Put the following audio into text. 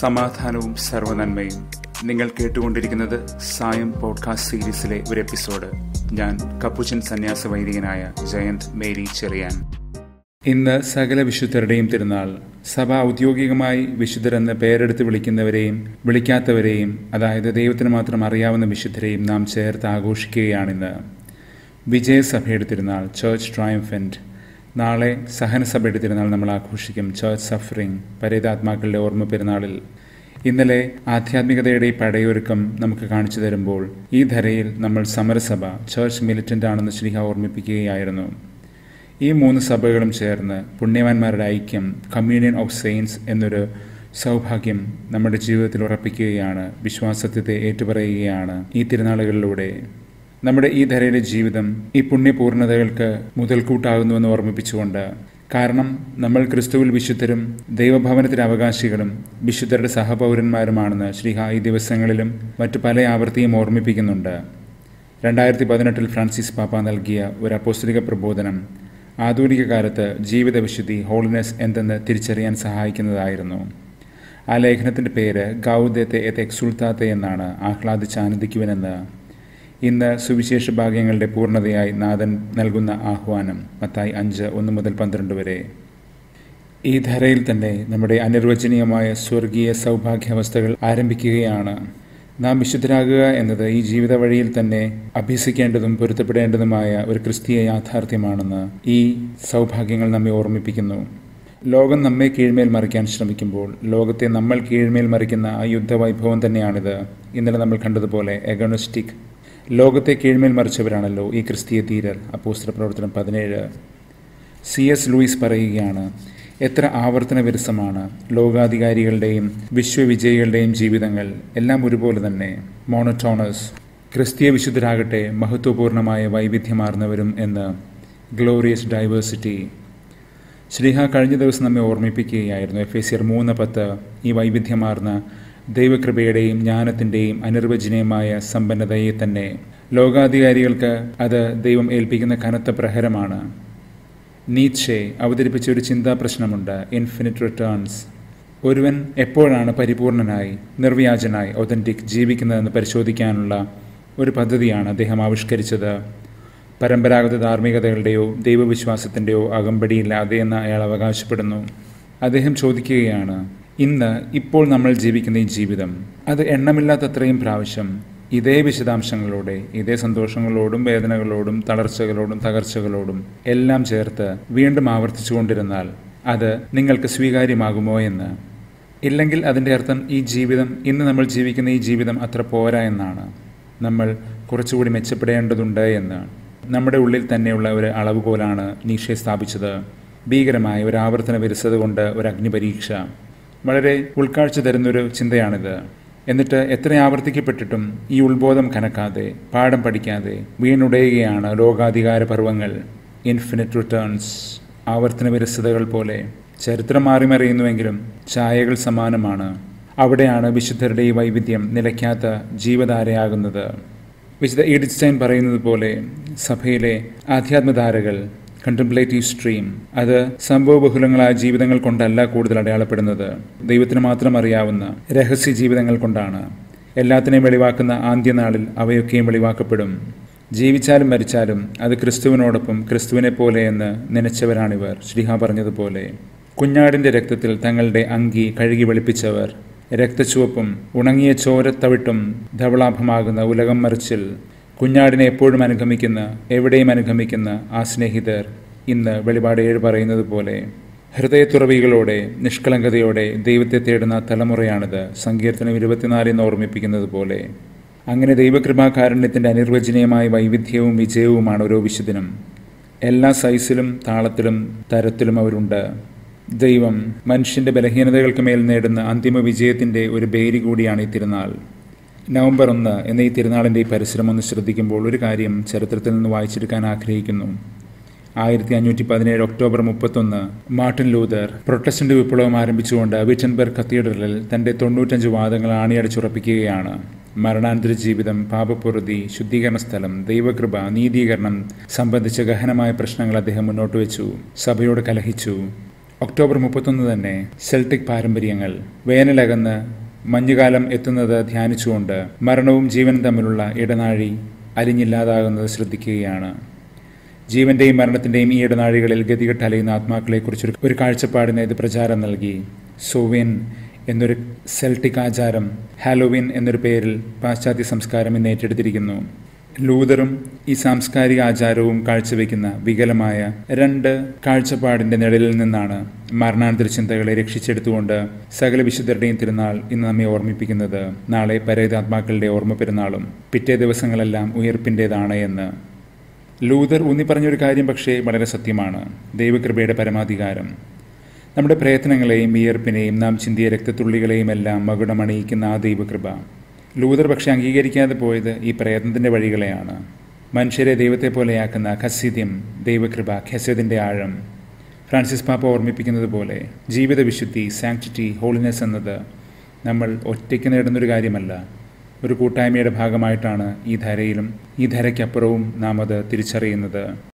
സമാധാനവും സർവനന്മയും നിങ്ങൾ കേട്ടുകൊണ്ടിരിക്കുന്നത് സായം പോഡ്കാസ്റ്റ് സീരീസിലെ ഒരു എപ്പിസോഡ് ഞാൻ കപ്പുച്ചൻ സന്യാസ വൈദികനായ ജയന്ത് മേരി ചെറിയാൻ ഇന്ന് സകല വിശുദ്ധരുടെയും തിരുനാൾ സഭ ഔദ്യോഗികമായി വിശുദ്ധരെന്ന് പേരെടുത്ത് വിളിക്കുന്നവരെയും വിളിക്കാത്തവരെയും അതായത് ദൈവത്തിന് മാത്രം അറിയാവുന്ന വിശുദ്ധരെയും നാം ചേർത്ത് ആഘോഷിക്കുകയാണിന്ന് വിജയസഭയുടെ തിരുനാൾ ചേർച്ച് ട്രയംഫൻറ്റ് നാളെ സഹനസഭയുടെ തിരുനാൾ നമ്മൾ ആഘോഷിക്കും ചേർച്ച് സഫറിംഗ് പരേതാത്മാക്കളുടെ ഓർമ്മ പെരുന്നാളിൽ ഇന്നലെ ആധ്യാത്മികതയുടെ ഈ പടയൊരുക്കം നമുക്ക് കാണിച്ചു തരുമ്പോൾ ഈ ധരയിൽ നമ്മൾ സമരസഭ ചേർച്ച് മിലിറ്റൻ്റ് ആണെന്ന് ശ്രീഹ ഓർമ്മിപ്പിക്കുകയായിരുന്നു ഈ മൂന്ന് സഭകളും ചേർന്ന് പുണ്യവാന്മാരുടെ ഐക്യം കമ്മ്യൂണിയൻ ഓഫ് സെയിൻസ് എന്നൊരു സൗഭാഗ്യം നമ്മുടെ ജീവിതത്തിൽ ഉറപ്പിക്കുകയാണ് വിശ്വാസത്തെ ഏറ്റുപറയുകയാണ് ഈ തിരുനാളുകളിലൂടെ നമ്മുടെ ഈ ധരയിലെ ജീവിതം ഈ പുണ്യപൂർണതകൾക്ക് മുതൽക്കൂട്ടാകുന്നുവെന്ന് ഓർമ്മിപ്പിച്ചുകൊണ്ട് കാരണം നമ്മൾ ക്രിസ്തുവിൽ വിശുദ്ധരും ദൈവഭവനത്തിന് അവകാശികളും വിശുദ്ധരുടെ സഹപൗരന്മാരുമാണെന്ന് ശ്രീഹ ഈ ദിവസങ്ങളിലും മറ്റു പല ആവർത്തിയും ഓർമ്മിപ്പിക്കുന്നുണ്ട് രണ്ടായിരത്തി പതിനെട്ടിൽ ഫ്രാൻസിസ് പാപ്പ നൽകിയ ഒരു അപ്പോസ്തലിക പ്രബോധനം ആധുനിക കാലത്ത് ജീവിത വിശുദ്ധി ഹോളിനെസ് എന്തെന്ന് തിരിച്ചറിയാൻ സഹായിക്കുന്നതായിരുന്നു ആ ലേഖനത്തിൻ്റെ പേര് ഗൗദത്തെ എത് എക്സുൾത്താത്തെ എന്നാണ് ആഹ്ലാദിച്ച് ആനന്ദിക്കുവനെന്ന് ഇന്ന് സുവിശേഷ ഭാഗ്യങ്ങളുടെ പൂർണ്ണതയായി നാഥൻ നൽകുന്ന ആഹ്വാനം മത്തായി അഞ്ച് ഒന്ന് മുതൽ പന്ത്രണ്ട് വരെ ഈ ധരയിൽ തന്നെ നമ്മുടെ അനിർവചനീയമായ സ്വർഗീയ സൗഭാഗ്യാവസ്ഥകൾ ആരംഭിക്കുകയാണ് നാം വിശുദ്ധരാകുക എന്നത് ഈ ജീവിത വഴിയിൽ തന്നെ അഭ്യസിക്കേണ്ടതും പൊരുത്തപ്പെടേണ്ടതുമായ ഒരു ക്രിസ്തീയ യാഥാർത്ഥ്യമാണെന്ന് ഈ സൗഭാഗ്യങ്ങൾ നമ്മെ ഓർമ്മിപ്പിക്കുന്നു ലോകം നമ്മെ കീഴ്മേൽ മറിക്കാൻ ശ്രമിക്കുമ്പോൾ ലോകത്തെ നമ്മൾ കീഴ്മേൽ മറിക്കുന്ന ആ യുദ്ധവൈഭവം തന്നെയാണിത് ഇന്നലെ നമ്മൾ കണ്ടതുപോലെ എഗണോസ്റ്റിക് ലോകത്തെ കീഴ്മേൽ മറിച്ചവരാണല്ലോ ഈ ക്രിസ്തീയ ധീരർ അപ്പോസ്തല പ്രവർത്തനം പതിനേഴ് സി എസ് ലൂയിസ് പറയുകയാണ് എത്ര ആവർത്തന വിരസമാണ് ലോകാധികാരികളുടെയും വിശ്വവിജയികളുടെയും ജീവിതങ്ങൾ എല്ലാം ഒരുപോലെ തന്നെ മോണോട്ടോണസ് ക്രിസ്തീയ വിശുദ്ധരാകട്ടെ മഹത്വപൂർണമായ വൈവിധ്യമാർന്നവരും എന്ന് ഗ്ലോറിയസ് ഡൈവേഴ്സിറ്റി ശ്രീഹ കഴിഞ്ഞ ദിവസം നമ്മെ ഓർമ്മിപ്പിക്കുകയായിരുന്നു എഫ് എ സിയർ മൂന്ന് പത്ത് ഈ വൈവിധ്യമാർന്ന ദൈവകൃപയുടെയും ജ്ഞാനത്തിൻ്റെയും അനിർവചനീയമായ സമ്പന്നതയെ തന്നെ ലോകാധികാരികൾക്ക് അത് ദൈവം ഏൽപ്പിക്കുന്ന കനത്ത പ്രഹരമാണ് നീച്ചെ അവതരിപ്പിച്ച ഒരു ചിന്താ പ്രശ്നമുണ്ട് ഇൻഫിനിറ്റ് റിട്ടേൺസ് ഒരുവൻ എപ്പോഴാണ് പരിപൂർണനായി നിർവ്യാജനായി ഒതൻറ്റിക് ജീവിക്കുന്നതെന്ന് പരിശോധിക്കാനുള്ള ഒരു പദ്ധതിയാണ് അദ്ദേഹം ആവിഷ്കരിച്ചത് പരമ്പരാഗത ധാർമ്മികതകളുടെയോ ദൈവവിശ്വാസത്തിൻ്റെയോ അകമ്പടിയില്ലാതെ എന്ന് അയാൾ അവകാശപ്പെടുന്നു അദ്ദേഹം ചോദിക്കുകയാണ് ഇന്ന് ഇപ്പോൾ നമ്മൾ ജീവിക്കുന്ന ഈ ജീവിതം അത് എണ്ണമില്ലാത്തത്രയും പ്രാവശ്യം ഇതേ വിശദാംശങ്ങളോടെ ഇതേ സന്തോഷങ്ങളോടും വേദനകളോടും തളർച്ചകളോടും തകർച്ചകളോടും എല്ലാം ചേർത്ത് വീണ്ടും ആവർത്തിച്ചു കൊണ്ടിരുന്നാൽ അത് നിങ്ങൾക്ക് സ്വീകാര്യമാകുമോ എന്ന് ഇല്ലെങ്കിൽ അതിൻ്റെ അർത്ഥം ഈ ജീവിതം ഇന്ന് നമ്മൾ ജീവിക്കുന്ന ഈ ജീവിതം അത്ര പോരാ എന്നാണ് നമ്മൾ കുറച്ചുകൂടി മെച്ചപ്പെടേണ്ടതുണ്ട് എന്ന് നമ്മുടെ ഉള്ളിൽ തന്നെയുള്ള ഒരു അളവുകോലാണ് നീഷെ സ്ഥാപിച്ചത് ഭീകരമായ ഒരു ആവർത്തന വിരസത കൊണ്ട് ഒരു അഗ്നിപരീക്ഷ വളരെ ഉൾക്കാഴ്ച തരുന്നൊരു ചിന്തയാണിത് എന്നിട്ട് എത്ര ആവർത്തിക്കപ്പെട്ടിട്ടും ഈ ഉത്ബോധം കനക്കാതെ പാഠം പഠിക്കാതെ വീണുടയുകയാണ് ലോകാധികാര പർവ്വങ്ങൾ ഇൻഫിനിറ്റ് റിട്ടേൺസ് ആവർത്തന വിരസതകൾ പോലെ ചരിത്രം മാറിമറിയുന്നുവെങ്കിലും ഛായകൾ സമാനമാണ് അവിടെയാണ് വിശുദ്ധരുടെ ഈ വൈവിധ്യം നിലയ്ക്കാത്ത ജീവധാരയാകുന്നത് വിശുദ്ധ ഈഡിസ്റ്റൈൻ പറയുന്നത് പോലെ സഭയിലെ ആധ്യാത്മധാരകൾ കണ്ടംപ്ലേറ്റീവ് സ്ട്രീം അത് സംഭവബഹുലങ്ങളായ ജീവിതങ്ങൾ കൊണ്ടല്ല കൂടുതൽ അടയാളപ്പെടുന്നത് ദൈവത്തിന് മാത്രം അറിയാവുന്ന രഹസ്യ ജീവിതങ്ങൾ കൊണ്ടാണ് എല്ലാത്തിനെയും വെളിവാക്കുന്ന ആദ്യനാളിൽ അവയൊക്കെയും വെളിവാക്കപ്പെടും ജീവിച്ചാലും മരിച്ചാലും അത് ക്രിസ്തുവിനോടൊപ്പം ക്രിസ്തുവിനെ പോലെ എന്ന് നനച്ചവരാണിവർ ശ്രീഹ പറഞ്ഞതുപോലെ കുഞ്ഞാടിൻ്റെ രക്തത്തിൽ തങ്ങളുടെ അങ്കി കഴുകി വെളുപ്പിച്ചവർ രക്തച്ചുവപ്പും ഉണങ്ങിയ ചോരത്തവിട്ടും ധവളാഭമാകുന്ന ഉലകം മറിച്ചിൽ കുഞ്ഞാടിനെ എപ്പോഴും അനുഗമിക്കുന്ന എവിടെയും അനുഗമിക്കുന്ന ആ സ്നേഹിതർ ഇന്ന് വെളിപാട് ഏഴ് പറയുന്നത് പോലെ ഹൃദയത്തുറവികളോടെ നിഷ്കളങ്കതയോടെ ദൈവത്തെ തേടുന്ന തലമുറയാണിത് സങ്കീർത്തനം ഇരുപത്തിനാലിന്ന് ഓർമ്മിപ്പിക്കുന്നത് പോലെ അങ്ങനെ ദൈവകൃപാകാരുണ്യത്തിൻ്റെ അനിർവചനീയമായ വൈവിധ്യവും വിജയവുമാണ് ഓരോ വിശുദ്ധനും എല്ലാ സൈസിലും താളത്തിലും തരത്തിലും അവരുണ്ട് ദൈവം മനുഷ്യൻ്റെ ബലഹീനതകൾക്ക് മേൽ നേടുന്ന അന്തിമ വിജയത്തിൻ്റെ ഒരു ബേരി കൂടിയാണ് ഈ തിരുനാൾ നവംബർ ഒന്ന് എന്ന ഈ തിരുനാളിൻ്റെ ഈ പരിസരം ഒന്ന് ശ്രദ്ധിക്കുമ്പോൾ ഒരു കാര്യം ചരിത്രത്തിൽ നിന്ന് വായിച്ചെടുക്കാൻ ആഗ്രഹിക്കുന്നു ആയിരത്തി അഞ്ഞൂറ്റി പതിനേഴ് ഒക്ടോബർ മുപ്പത്തൊന്ന് മാർട്ടിൻ ലൂതർ പ്രൊട്ടസ്റ്റന്റ് വിപ്ലവം ആരംഭിച്ചുകൊണ്ട് വിറ്റൻബർഗ് കത്തീഡ്രലിൽ തന്റെ തൊണ്ണൂറ്റഞ്ച് വാദങ്ങൾ ആണിയടിച്ചുറപ്പിക്കുകയാണ് മരണാനന്തര ജീവിതം പാപപ്പൊറുതി ശുദ്ധീകരണ സ്ഥലം ദൈവകൃപ നീതീകരണം സംബന്ധിച്ച ഗഹനമായ പ്രശ്നങ്ങൾ അദ്ദേഹം മുന്നോട്ട് വെച്ചു സഭയോട് കലഹിച്ചു ഒക്ടോബർ മുപ്പത്തൊന്ന് തന്നെ സെൽട്ടിക് പാരമ്പര്യങ്ങൾ വേനലകന്ന് മഞ്ഞുകാലം എത്തുന്നത് ധ്യാനിച്ചുകൊണ്ട് മരണവും ജീവനും തമ്മിലുള്ള ഇടനാഴി അലിഞ്ഞില്ലാതാകുന്നത് ശ്രദ്ധിക്കുകയാണ് ജീവന്റെയും മരണത്തിന്റെയും ഈ ഇടനാഴികളിൽ ഗതികെട്ട് അലയുന്ന ആത്മാക്കളെക്കുറിച്ചൊരു ഒരു കാഴ്ചപ്പാടിന് ഇത് പ്രചാരം നൽകി സോവിയൻ എന്നൊരു സെൽട്ടിക് ആചാരം ഹാലോവിൻ എന്നൊരു പേരിൽ പാശ്ചാത്യ സംസ്കാരം ഇന്ന് ഏറ്റെടുത്തിരിക്കുന്നു ലൂതറും ഈ സാംസ്കാരിക ആചാരവും കാഴ്ചവെക്കുന്ന വികലമായ രണ്ട് കാഴ്ചപ്പാടിന്റെ നിഴലിൽ നിന്നാണ് മരണാനന്തര ചിന്തകളെ രക്ഷിച്ചെടുത്തുകൊണ്ട് സകല വിശുദ്ധരുടെയും തിരുനാൾ ഇന്ന് നമ്മെ ഓർമ്മിപ്പിക്കുന്നത് നാളെ പരേതാത്മാക്കളുടെ ഓർമ്മ പെരുന്നാളും പിറ്റേ ദിവസങ്ങളെല്ലാം ഉയർപ്പിൻ്റെതാണ് എന്ന് ലൂതർ ഊന്നി പറഞ്ഞൊരു കാര്യം പക്ഷേ വളരെ സത്യമാണ് ദൈവകൃപയുടെ പരമാധികാരം നമ്മുടെ പ്രയത്നങ്ങളെയും വിയർപ്പിനെയും നാം ചിന്തിയ രക്തത്തുള്ളികളെയും എല്ലാം മകുടമണിയിക്കുന്ന ആ ദൈവകൃപ ലൂതർ പക്ഷെ അംഗീകരിക്കാതെ പോയത് ഈ പ്രയത്നത്തിന്റെ വഴികളെയാണ് മനുഷ്യരെ ദൈവത്തെ പോലെയാക്കുന്ന ഖസ്യദ്യം ദൈവകൃപ ഖസ്യതിൻ്റെ ആഴം ഫ്രാൻസിസ് പാപ്പ ഓർമ്മിപ്പിക്കുന്നത് പോലെ ജീവിത വിശുദ്ധി സാങ്ക്ടിറ്റി ഹോളിനെസ് എന്നത് നമ്മൾ ഒറ്റയ്ക്ക് നേടുന്നൊരു കാര്യമല്ല ഒരു കൂട്ടായ്മയുടെ ഭാഗമായിട്ടാണ് ഈ ധരയിലും ഈ ധരയ്ക്കപ്പുറവും നാം അത് തിരിച്ചറിയുന്നത്